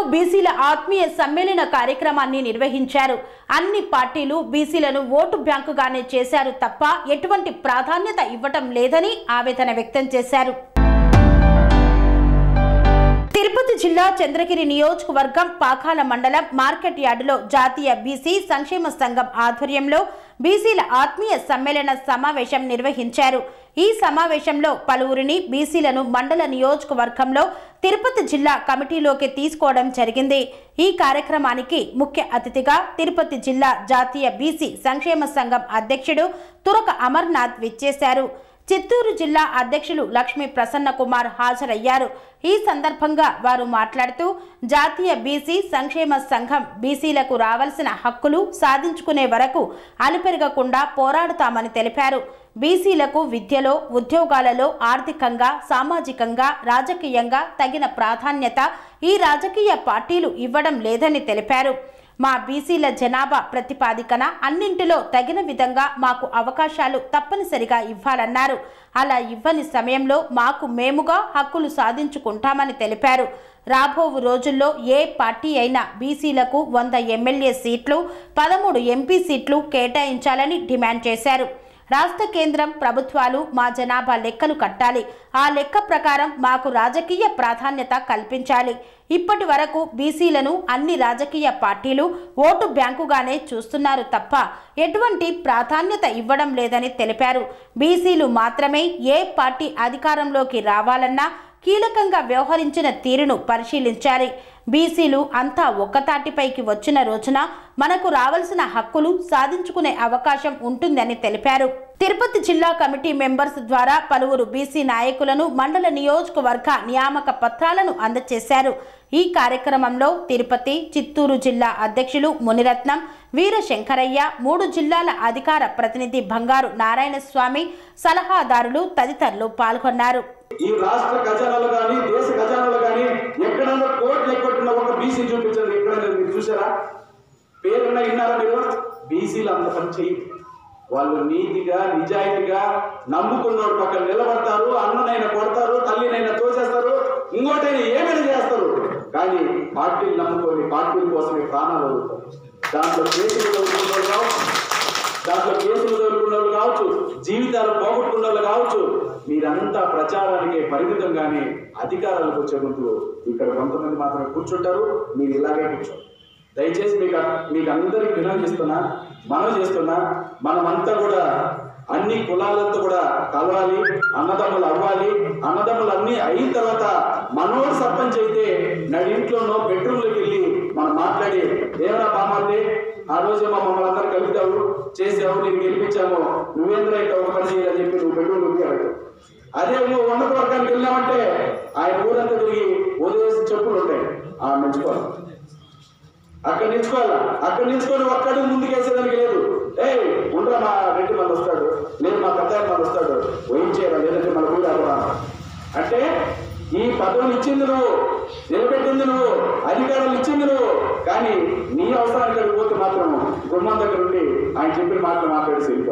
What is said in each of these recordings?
బీసీల ఆత్మీయ సమ్మేళన కార్యక్రమాన్ని నిర్వహించారు అన్ని పార్టీలు బీసీలను ఓటు బ్యాంకుగానే చేశారు తప్ప ఎటువంటి ప్రాధాన్యత ఇవ్వటం లేదని ఆవేదన వ్యక్తం చేశారు తిరుపతి జిల్లా చంద్రగిరి నియోజకవర్గం పాకాల మండలం మార్కెట్ యార్డులో జాతీయ బీసీ సంక్షేమ సంఘం ఆధ్వర్యంలో బీసీల ఆత్మీయ సమ్మేళన సమావేశం నిర్వహించారు ఈ సమావేశంలో పలువురిని బీసీలను మండల నియోజకవర్గంలో తిరుపతి జిల్లా కమిటీలోకి తీసుకోవడం జరిగింది ఈ కార్యక్రమానికి ముఖ్య అతిథిగా తిరుపతి జిల్లా జాతీయ బీసీ సంక్షేమ సంఘం అధ్యక్షుడు తురక అమర్నాథ్ విచ్చేశారు చిత్తూరు జిల్లా అధ్యక్షులు లక్ష్మీ ప్రసన్న కుమార్ హాజరయ్యారు ఈ సందర్భంగా వారు మాట్లాడుతూ జాతీయ బీసీ సంక్షేమ సంఘం బీసీలకు రావాల్సిన హక్కులు సాధించుకునే వరకు అలుపెరగకుండా పోరాడుతామని తెలిపారు బీసీలకు విద్యలో ఉద్యోగాలలో ఆర్థికంగా సామాజికంగా రాజకీయంగా తగిన ప్రాధాన్యత ఈ రాజకీయ పార్టీలు ఇవ్వడం లేదని తెలిపారు మా బీసీల జనాభా ప్రతిపాదికన అన్నింటిలో తగిన విధంగా మాకు అవకాశాలు తప్పనిసరిగా ఇవ్వాలన్నారు అలా ఇవ్వని సమయంలో మాకు మేముగా హక్కులు సాధించుకుంటామని తెలిపారు రాబోవు రోజుల్లో ఏ పార్టీ అయినా బీసీలకు వంద ఎమ్మెల్యే సీట్లు పదమూడు ఎంపీ సీట్లు కేటాయించాలని డిమాండ్ చేశారు రాష్ట్ర కేంద్రం ప్రభుత్వాలు మా జనాభా లెక్కలు కట్టాలి ఆ లెక్క ప్రకారం మాకు రాజకీయ ప్రాధాన్యత కల్పించాలి ఇప్పటి వరకు బీసీలను అన్ని రాజకీయ పార్టీలు ఓటు బ్యాంకుగానే చూస్తున్నారు తప్ప ఎటువంటి ప్రాధాన్యత ఇవ్వడం లేదని తెలిపారు బీసీలు మాత్రమే ఏ పార్టీ అధికారంలోకి రావాలన్నా కీలకంగా వ్యవహరించిన తీరును పరిశీలించాలి బీసీలు అంతా ఒక్కతాటిపైకి వచ్చిన రోజున మనకు రావాల్సిన హక్కులు సాధించుకునే అవకాశం ఉంటుందని తెలిపారు తిరుపతి జిల్లా కమిటీ మెంబర్స్ ద్వారా పలువురు బీసీ నాయకులను మండల నియోజకవర్గ నియామక పత్రాలను అందజేశారు ఈ కార్యక్రమంలో తిరుపతి చిత్తూరు జిల్లా అధ్యక్షులు మునిరత్నం వీరశంకరయ్య మూడు జిల్లాల అధికార ప్రతినిధి బంగారు నారాయణస్వామి సలహాదారులు తదితరులు పాల్గొన్నారు ఈ రాష్ట్ర ఖజానాలు కానీ దేశ ఖజానాలు కానీ ఎక్కడన్నా కోట్లు ఎక్కడున్న ఒక బీసీ చూపించండి ఎక్కడైనా మీరు చూసారా పేరున్న విన్నారా మీరు బీసీలు అంత పని చేయరు వాళ్ళు నీతిగా నిజాయితీగా నమ్ముకున్నోడు పక్కన నిలబడతారు అన్ననైనా కొడతారు తల్లినైనా తోసేస్తారు ఇంకోటైనా ఏమైనా చేస్తారు కానీ పార్టీలు నమ్ముకొని పార్టీల కోసమే ప్రాణాలు వదులుతారు దాంట్లో కేసులు వదులుకున్న వాళ్ళు కావచ్చు దాంట్లో కేసులు దొరుకున్న వాళ్ళు కావచ్చు జీవితాలు పోగొట్టుకున్న వాళ్ళు కావచ్చు మీరంతా ప్రచారానికి పరిమితంగానే అధికారాలకు వచ్చే ముందు ఇక్కడ కొంతమంది మాత్రమే కూర్చుంటారు మీరు ఇలాగే కూర్చోండి దయచేసి మీకు మీకు అందరికి వినవి చేస్తున్నా మనం చేస్తున్నా మనమంతా కూడా అన్ని కులాలతో కూడా కలవాలి అన్నదమ్ములు అవ్వాలి అన్నదమ్ములు అన్ని అయిన తర్వాత మనోడు సర్పంచ్ అయితే నడి ఇంట్లోనో బెడ్రూమ్లోకి వెళ్ళి మనం మాట్లాడి ఏమైనా బామాలి ఆ రోజు మా మమ్మల్ని అందరూ కలుపుతావు చేసావు నేను గెలిపించాము నువ్వేంద్ర అయితే ఒక పని చేయాలని చెప్పి నువ్వు బెడ్రూమ్లోకి వెళ్ళాడు అదే నువ్వు ఉన్నత వర్గానికి వెళ్ళామంటే ఆయన ఊరంతా తిరిగి వదిలేసి చెప్పులు ఉంటాయి ఆ మెచ్చుకోవాలి అక్కడ నిల్చుకోవాలా అక్కడ నిల్చుకొని ఒక్కడు ముందుకు వేసేదానికి లేదు ఏ ఉండరా మా రెడ్డి మన వస్తాడు లేదు మా పెద్ద మన వస్తాడు వహించేయరా లేదంటే మన ఊరు అవ్వరా అంటే ఈ పదవులు ఇచ్చింది నువ్వు నిలబెట్టింది నువ్వు అధికారాలు ఇచ్చింది నువ్వు కానీ నీ అవసరానికి అక్కడికి పోతే మాత్రం గుమ్మం దగ్గర ఉండి ఆయన చెప్పిన మాటలు మాట్లాడేసి వెళ్ళిపో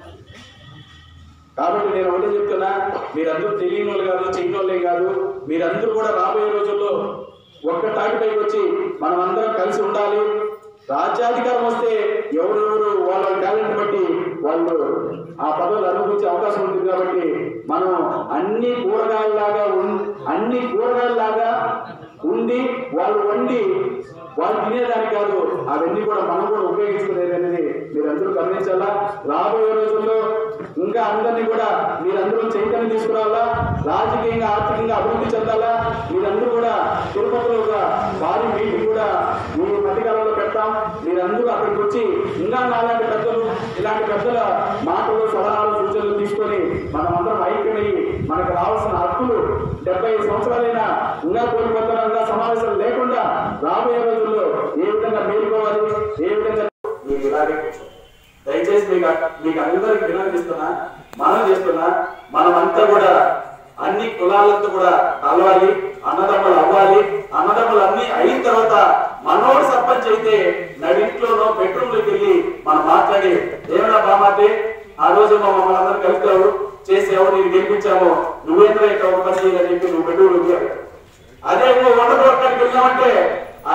కాబట్టి నేను ఒకటే చెప్తున్నా మీరందరూ తెలియని వాళ్ళు కాదు చేయని వాళ్ళే కాదు మీరందరూ కూడా రాబోయే రోజుల్లో ఒక్క తాటిపైకి వచ్చి మనం అందరం కలిసి ఉండాలి రాజ్యాధికారం వస్తే ఎవరెవరు వాళ్ళ టాలెంట్ బట్టి వాళ్ళు ఆ పదవులు అనుభవించే అవకాశం ఉంటుంది కాబట్టి మనం అన్ని కూరగాయల్లాగా ఉన్- అన్ని కూరగాయల్లాగా ఉండి వాళ్ళు వండి వాళ్ళు తినేదానికి కాదు అవన్నీ కూడా మనం కూడా ఉపయోగించుకునేది అనేది మీరందరూ గమనించాలా రాబోయే రోజుల్లో ఇంకా అందరినీ కూడా మీరందరూ చైతన్యం తీసుకురావాలా రాజకీయంగా ఆర్థికంగా అభివృద్ధి చెందాలా మీరందరూ కూడా తిరుపతిలో ఒక భారీ మీటింగ్ కూడా మీ మధ్యకాలంలో పెడతాం మీరందరూ అక్కడికి వచ్చి ఇంకా నాలాంటి పెద్దలు ఇలాంటి పెద్దల మాటలు సలహాలు సూచనలు తీసుకొని మనమందరం ఐక్యమయ్యి మనకు రావాల్సిన హక్కులు డెబ్బై ఐదు సంవత్సరాలైనా ఇంకా కోల్పోతారా ఇంకా సమావేశాలు లేకుండా రాబోయే రోజుల్లో ఏ విధంగా మేలుకోవాలి ఏ విధంగా మీకు ఇలాగే కూర్చోండి. దయచేసి మీకు మీకు అందరికి వినవిస్తున్నా మనం చేస్తున్నా మనమంతా కూడా అన్ని కులాలతో కూడా కలవాలి అన్నదమ్ములు అవ్వాలి అన్నదమ్ములు అన్ని అయిన తర్వాత మనోడు సర్పంచ్ అయితే నడింట్లోనో బెడ్రూమ్లోకి వెళ్ళి మనం మాట్లాడి ఏమైనా బామాతే ఆ రోజు మా మమ్మల్ని అందరూ కలుపుతావు చేసావు నేను గెలిపించాము నువ్వేంద్ర ఇక్కడ ఒక పని చేయాలని చెప్పి నువ్వు బెడ్రూమ్లోకి వెళ్ళావు. అదే నువ్వు వంద ప్రవర్తనకి వెళ్ళామంటే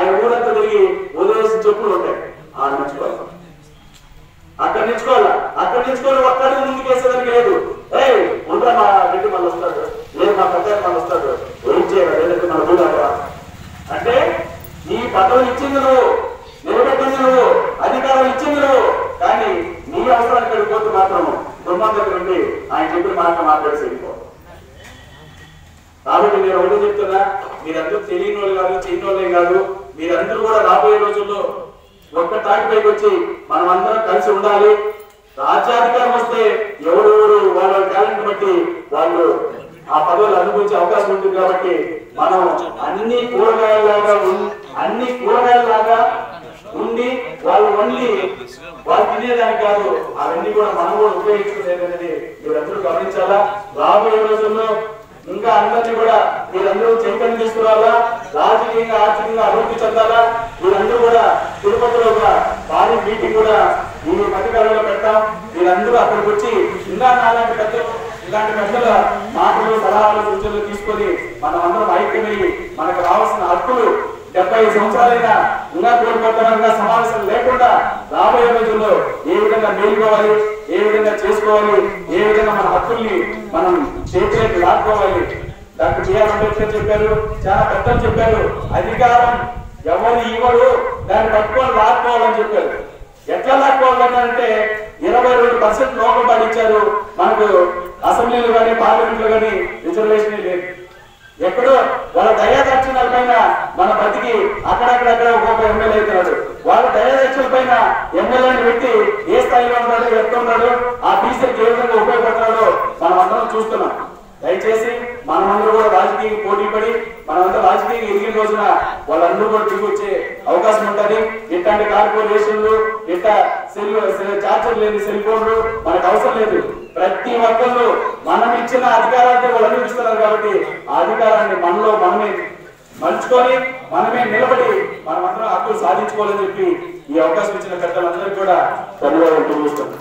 మీరందరూ తెలియని వాళ్ళు కాదు చేయని వాళ్ళే కాదు మీరందరూ కూడా రాబోయే రోజుల్లో ఒక్క తాటి పైకి వచ్చి మనం అందరం కలిసి ఉండాలి రాజ్యాధికారం వస్తే ఎవరెవరు వాళ్ళ టాలెంట్ బట్టి వాళ్ళు ఆ పదవులు అనుభవించే అవకాశం ఉంటుంది కాబట్టి మనం అన్ని కూరగాయలాగా ఉన్- అన్ని కూరగాయలాగా ఉండి వాళ్ళు ఓన్లీ వాళ్ళు తినేదానికి కాదు అవన్నీ కూడా మనం కూడా ఉపయోగించుకునేది అనేది మీరందరూ గమనించాలా రాబోయే రోజుల్లో ఇంకా అందరినీ కూడా మీరందరూ చైతన్యం తీసుకురావాలా రాజకీయంగా ఆర్థికంగా అభివృద్ధి చెందాలా మీరందరూ కూడా తిరుపతిలో ఒక భారీ మీటింగ్ కూడా ఈ మధ్యకాలంలో పెడతాం మీరందరూ అక్కడికి వచ్చి ఇంకా నాలాంటి పెద్దలు ఇలాంటి పెద్దల మాటలు సలహాలు సూచనలు తీసుకొని మనం అందరం ఐక్యమై మనకు రావాల్సిన హక్కులు డెబ్బై సంవత్సరాలైనా ఇంకా కోల్పోతానంగా సమావేశం లేకుండా రాబోయే రోజుల్లో ఏ విధంగా మేలుకోవాలి ఏ విధంగా చేసుకోవాలి ఏ విధంగా మన హక్కుల్ని మనం చేతిలోకి లాక్కోవాలి డాక్టర్ బిఆర్ అంబేద్కర్ చెప్పారు చాలా పెద్దలు చెప్పారు అధికారం ఎవరు ఇవ్వరు దాన్ని పట్టుకొని లాక్కోవాలని చెప్పారు ఎట్లా లాక్కోవాలని అంటే ఇరవై రెండు పర్సెంట్ లోకపాటు ఇచ్చారు మనకు అసెంబ్లీలు కానీ పార్లమెంట్ లో కానీ రిజర్వేషన్ లేదు ఎక్కడో వాళ్ళ దయాదక్షిణాల పైన మన బతికి అక్కడక్కడక్కడ ఒక్కొక్క ఎమ్మెల్యే అవుతున్నాడు వాళ్ళ దయాదక్షిణ పైన ఎమ్మెల్యేని పెట్టి ఏ స్థాయిలో ఉన్నాడు ఎట్టున్నాడు ఆ బీసీకి ఏ విధంగా ఉపయోగపడుతున్నాడో మనం అందరం చూస్తున్నాం దయచేసి మనమందరూ కూడా రాజకీయ పోటీ పడి మనమంతా రాజకీయ ఎదిగిన రోజున వాళ్ళందరూ కూడా తిరిగి వచ్చే అవకాశం ఉంటది ఇట్లాంటి కార్పొరేషన్లు ఇట్లా సెల్ చార్జర్ లేని సెల్ ఫోన్లు మనకు అవసరం లేదు ప్రతి ఒక్కళ్ళు మనం ఇచ్చిన అధికారాన్ని వాళ్ళు అనుభవిస్తున్నారు కాబట్టి ఆ అధికారాన్ని మనలో మనమే మలుచుకొని మనమే నిలబడి మనమందరం హక్కులు సాధించుకోవాలని చెప్పి ఈ అవకాశం ఇచ్చిన పెద్దలందరికీ కూడా ధన్యవాదాలు తెలియజేస్తాను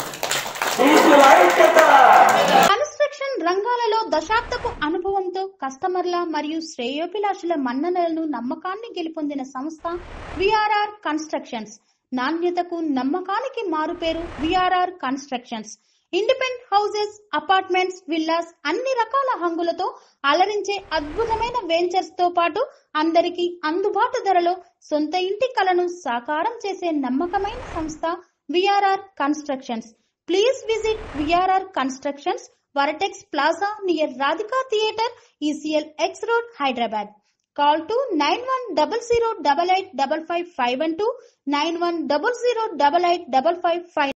బీసీల ఐక్యత కన్స్ట్రక్షన్ రంగాలలో దశాబ్దపు అనుభవంతో కస్టమర్ల మరియు శ్రేయోభిలాషుల మన్ననలను నమ్మకాన్ని గెలుపొందిన సంస్థ విఆర్ఆర్ కన్స్ట్రక్షన్స్ నాణ్యతకు నమ్మకానికి మారుపేరు VRR constructions independent houses apartments villas అన్ని రకాల హంగులతో అలరించే అద్భుతమైన వెంచర్స్ తో పాటు అందరికీ అందుబాటు ధరలో సొంత ఇంటి కలను సాకారం చేసే నమ్మకమైన సంస్థ VRR constructions please visit VRR constructions Vertex plaza near Radhika theatre ECIL X road Hyderabad call to nine one double zero double eight double five five one two nine one double zero double eight double five five